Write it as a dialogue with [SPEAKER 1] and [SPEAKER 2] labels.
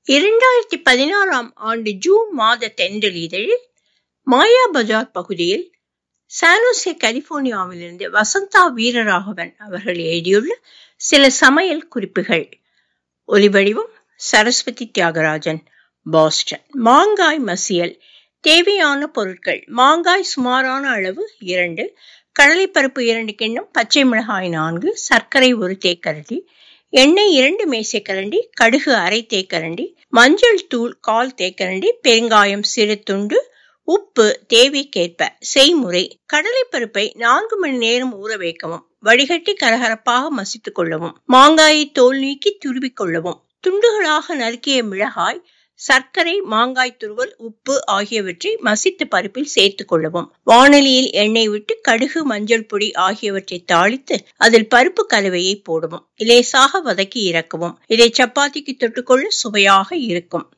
[SPEAKER 1] இரண்டாயிரத்தி பதினாறாம் ஆண்டு ஜூன் மாத தென்றல் இதழில் மாயா பஜார் பகுதியில் சானோசே கலிபோர்னியாவிலிருந்து வசந்தா வீரராகவன் அவர்கள் எழுதியுள்ள சில சமையல் குறிப்புகள் ஒலிவடிவம் சரஸ்வதி தியாகராஜன் பாஸ்டன் மாங்காய் மசியல் தேவையான பொருட்கள் மாங்காய் சுமாரான அளவு இரண்டு கடலைப்பருப்பு இரண்டு கிண்ணம் பச்சை மிளகாய் நான்கு சர்க்கரை ஒரு தேக்கரண்டி எண்ணெய் இரண்டு மேசைக்கரண்டி கடுகு அரை தேக்கரண்டி மஞ்சள் தூள் கால் தேக்கரண்டி பெருங்காயம் சிறு துண்டு உப்பு தேவைக்கேற்ப செய்முறை கடலைப்பருப்பை நான்கு மணி நேரம் ஊற வைக்கவும் வடிகட்டி கரகரப்பாக மசித்துக் கொள்ளவும் மாங்காயை தோல் நீக்கி துருவிக் கொள்ளவும் துண்டுகளாக நறுக்கிய மிளகாய் சர்க்கரை மாங்காய் துருவல் உப்பு ஆகியவற்றை மசித்த பருப்பில் சேர்த்துக் கொள்ளவும் வானலியில் எண்ணெய் விட்டு கடுகு மஞ்சள் பொடி ஆகியவற்றை தாளித்து அதில் பருப்பு கலவையை போடவும் லேசாக வதக்கி இறக்கவும் இதை சப்பாத்திக்கு தொட்டுக்கொள்ள சுவையாக இருக்கும்